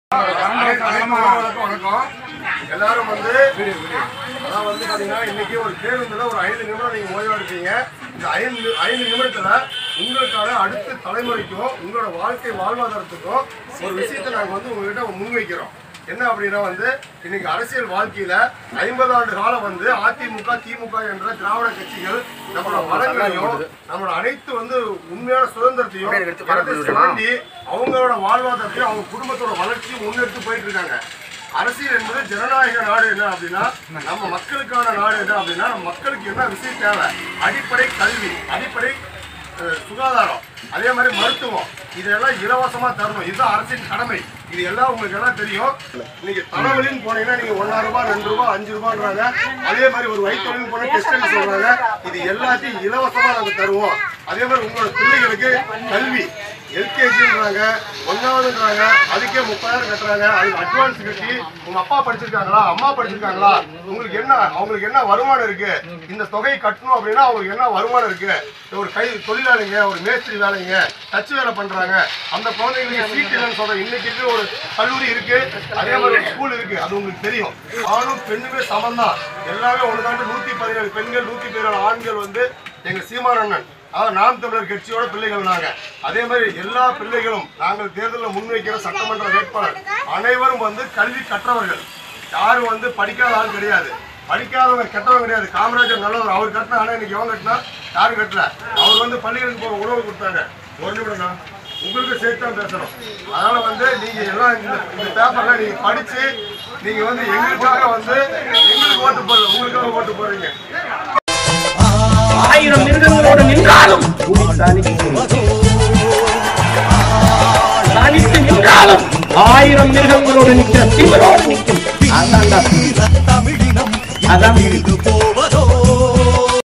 வணக்கம் வணக்கம் எல்லாரும் வந்து அதான் வந்து பாத்தீங்கன்னா இன்னைக்கு ஒரு பேருந்துல ஒரு ஐந்து நிமிடம் நீங்க ஓய்வா இருக்கீங்க இந்த ஐந்து ஐந்து நிமிடத்துல உங்களுக்கான அடுத்த தலைமுறைக்கும் உங்களோட வாழ்க்கை வாழ்வாதாரத்துக்கும் ஒரு விஷயத்தை நாங்க வந்து உங்ககிட்ட முன்வைக்கிறோம் என்ன அப்படின்னா வந்து இன்னைக்கு அரசியல் வாழ்க்கையில ஐம்பது ஆண்டு காலம் வந்து அதிமுக திமுக என்ற திராவிட கட்சிகள் நம்மளோட வளங்களையும் நம்மளோட அனைத்து வந்து உண்மையான சுதந்திரத்தையும் எடுத்து சுரண்டி அவங்களோட வாழ்வாதாரத்தையும் அவங்க குடும்பத்தோட வளர்ச்சியும் முன்னெடுத்து போயிட்டு இருக்காங்க அரசியல் என்பது ஜனநாயக நாடு என்ன அப்படின்னா நம்ம மக்களுக்கான நாடு என்ன அப்படின்னா நம்ம மக்களுக்கு என்ன விஷயம் தேவை அடிப்படை கல்வி அடிப்படை அஹ், சுகாதாரம் அதே மாதிரி மருத்துவம் இதெல்லாம் இலவசமா தரணும் இதுதான் அரசின் கடமை இது எல்லாம் உங்களுக்கு எல்லாம் தெரியும் இன்னைக்கு தலைவலின்னு போனீங்கன்னா நீங்க ஒன்னாயிரம் ரூபாய் ரெண்டு ரூபாய் அஞ்சு ரூபான்றாங்க அதே மாதிரி ஒரு வயிற்றுவலின்னு போனா டெஸ்ட் சொல்றாங்க இது எல்லாத்தையும் இலவசமா நாங்க தருவோம் அதே மாதிரி உங்களோட பிள்ளைகளுக்கு கல்வி எல்கேஜின்றாங்க ஒன்னாவதுன்றாங்க அதுக்கே முப்பதாயிரம் கட்டுறாங்க அதுக்கு அட்வான்ஸ் கட்டி உங்க அப்பா படிச்சிருக்காங்களா அம்மா படிச்சிருக்காங்களா உங்களுக்கு என்ன அவங்களுக்கு என்ன வருமானம் இருக்கு இந்த தொகையை கட்டணும் அப்படின்னா அவங்களுக்கு என்ன வருமானம் இருக்கு ஒரு கை தொழிலாளிங்க ஒரு மேஸ்திரி வேலைங்க தச்சு வேலை பண்றாங்க அந்த குழந்தைங்களுக்கு சீட் இல்லைன்னு சொல்றேன் இன்னைக்கு இருக்கிற ஒரு கல்லூரி இருக்கு அதே மாதிரி ஒரு ஸ்கூல் இருக்கு அது உங்களுக்கு தெரியும் ஆணும் பெண்ணுமே சமம் தான் எல்லாமே ஒன்று நூத்தி பதினேழு பெண்கள் நூத்தி பதினேழு ஆண்கள் வந்து எங்க சீமானண்ணன் அதாவது நாம் தமிழர் கட்சியோட பிள்ளைகள் நாங்க அதே மாதிரி எல்லா பிள்ளைகளும் நாங்கள் தேர்தலில் முன்வைக்கிற சட்டமன்ற வேட்பாளர் அனைவரும் வந்து கல்வி கற்றவர்கள் யாரும் வந்து படிக்காத ஆள் கிடையாது படிக்காதவங்க கெட்டவங்க கிடையாது காமராஜர் நல்லவர் அவர் கட்டினா ஆனால் இன்னைக்கு எவன் கட்டினா யாரும் கட்டல அவர் வந்து பள்ளிகளுக்கு போக உணவு கொடுத்தாங்க ஒரு நிமிடம்னா உங்களுக்கு சேர்த்து தான் பேசணும் அதனால வந்து நீங்க எல்லாம் இந்த இந்த பேப்பர்ல நீங்க படிச்சு நீங்க வந்து எங்களுக்காக வந்து எங்களுக்கு ஓட்டு போடல உங்களுக்காக ஓட்டு போடுறீங்க ஆயிரம் மிருகங்களோடு நின்றாலும் தனித்து நின்றாலும் ஆயிரம் மிருகங்களோடு நிற்கிற திமிரோடு நிற்கும் அதான்டா தமிழினம் அதான் இது போகும்